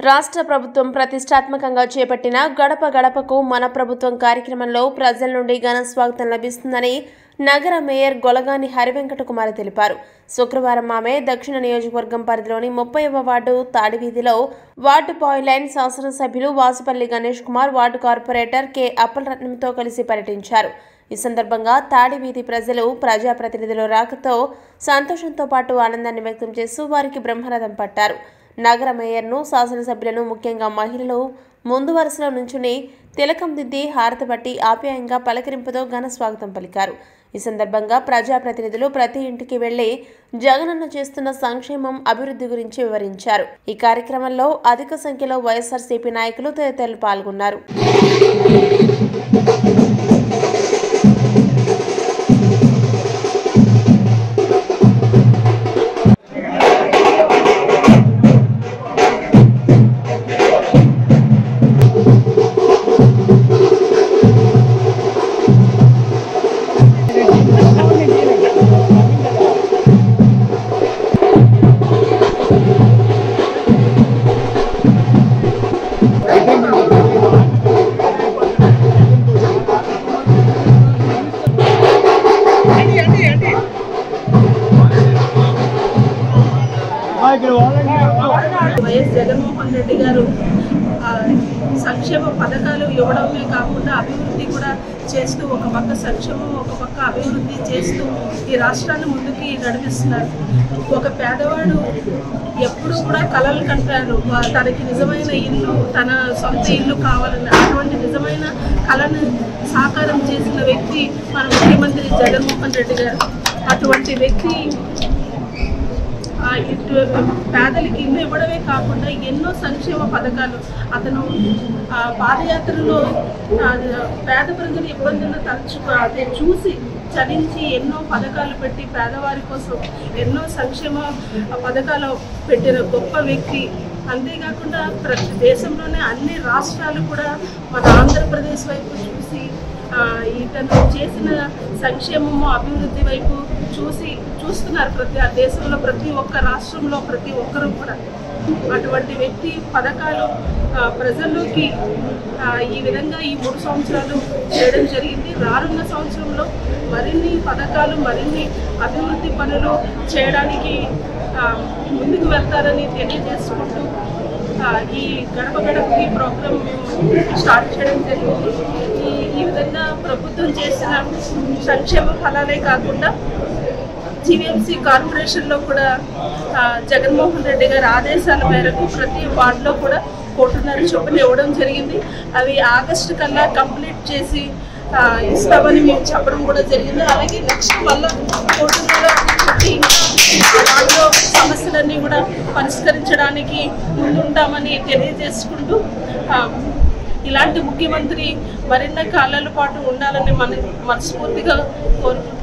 రాష్ట్ర ప్రభుత్వం ప్రతిష్టాత్మకంగా చేపట్టిన గడప గడపకు మన ప్రభుత్వం కార్యక్రమంలో ప్రజల నుండి ఘన స్వాగతం లభిస్తుందని నగర మేయర్ గొలగాని హరివెంకట కుమార్ తెలిపారు శుక్రవారం ఆమె దక్షిణ నియోజకవర్గం పరిధిలోని ముప్పైవ వార్డు తాడివీధిలో వార్డు పాయిలైన్ శాసనసభ్యులు Vasupalli Ganesh Kumar ward corporator K అప్పలరత్నంతో కలిసి పర్యటించారు ఈ సందర్భంగా తాడివీధి ప్రజలు ప్రజాప్రతినిధుల రాకతో సంతోషంతో పాటు ఆనందాన్ని వ్యక్తం చేస్తూ వారికి బ్రహ్మరథం పట్టారు నగర మేయర్ను శాసనసభ్యులను ముఖ్యంగా మహిళలు ముందు వరుసలో నుంచుని తిలకం దిద్ది హారతి పట్టి ఆప్యాయంగా పలకరింపుతో ఘన స్వాగతం పలికారు ఈ సందర్భంగా ప్రజాప్రతినిధులు ప్రతి ఇంటికి వెళ్లి జగనన్న చేస్తున్న సంక్షేమం అభివృద్ధి గురించి వివరించారు ఈ కార్యక్రమంలో అధిక సంఖ్యలో వైఎస్ఆర్సీపీ నాయకులు తదితరులు పాల్గొన్నారు వైఎస్ జగన్మోహన్ రెడ్డి గారు ఆ, సంక్షేమ పథకాలు ఇవ్వడమే కాకుండా అభివృద్ధి కూడా చేస్తూ ఒక పక్క సంక్షేమం ఒక పక్క అభివృద్ధి చేస్తూ ఈ రాష్ట్రాన్ని ముందుకి నడిపిస్తున్నారు ఒక పేదవాడు ఎప్పుడు కూడా కలలు కంటారు వా- తనకి నిజమైన ఇల్లు తన సొంత ఇల్లు కావాలని అటువంటి నిజమైన కళను సాకారం చేసిన వ్యక్తి మన ముఖ్యమంత్రి జగన్మోహన్ రెడ్డి గారు అటువంటి వ్యక్తి ఆ ఇటు పేదలకి ఇల్లు ఇవ్వడమే కాకుండా ఎన్నో సంక్షేమ పథకాలు అతను ఆ పాదయాత్రలో ఆ, పేద ప్రజల ఇబ్బందులను తలుచు అదే చూసి చలించి ఎన్నో పథకాలు పెట్టి పేదవారి కోసం ఎన్నో సంక్షేమ పథకాలు పెట్టిన గొప్ప వ్యక్తి అంతేకాకుండా ప్రతి దేశంలోనే అన్ని రాష్ట్రాలు కూడా మన ఆంధ్రప్రదేశ్ వైపు చూసి ఆ, ఇతను చేసిన సంక్షేమము అభివృద్ధి వైపు చూసి చూస్తున్నారు ప్రతి ఆ దేశంలో ప్రతి ఒక్క రాష్ట్రంలో ప్రతి ఒక్కరూ కూడా అటువంటి వ్యక్తి పథకాలు ఆ, ప్రజల్లోకి ఆ, ఈ విధంగా ఈ మూడు సంవత్సరాలు చేయడం జరిగింది రానున్న సంవత్సరంలో మరిన్ని పథకాలు మరిన్ని అభివృద్ధి పనులు చేయడానికి ఆ, ముందుకు వెళ్తారని తెలియజేసుకుంటూ ఆ, ఈ గడప గడపకి ప్రోగ్రామ్ మేము స్టార్ట్ చేయడం జరిగింది ఈ ఈ విధంగా ప్రభుత్వం చేసిన సంక్షేమ ఫలాలే కాకుండా జీవీఎంసీ కార్పొరేషన్లో కూడా ఆ, జగన్మోహన్ రెడ్డి గారి ఆదేశాల మేరకు ప్రతి వార్డులో కూడా కోటిన్నర చొప్పున ఇవ్వడం జరిగింది అవి ఆగస్టు కల్లా కంప్లీట్ చేసి ఆ, ఇస్తామని మేము చెప్పడం కూడా జరిగింది అలాగే నెక్స్ట్ మళ్ళా కోటిన్నర పెట్టి ఇంకా ఆ వార్డులో సమస్యలన్నీ కూడా పరిష్కరించడానికి ముందుంటామని తెలియజేసుకుంటూ ఆ, ఇలాంటి ముఖ్యమంత్రి మరిన్న కాలాల పాటు ఉండాలని మన మనస్ఫూర్తిగా కోరుకుంటున్నాను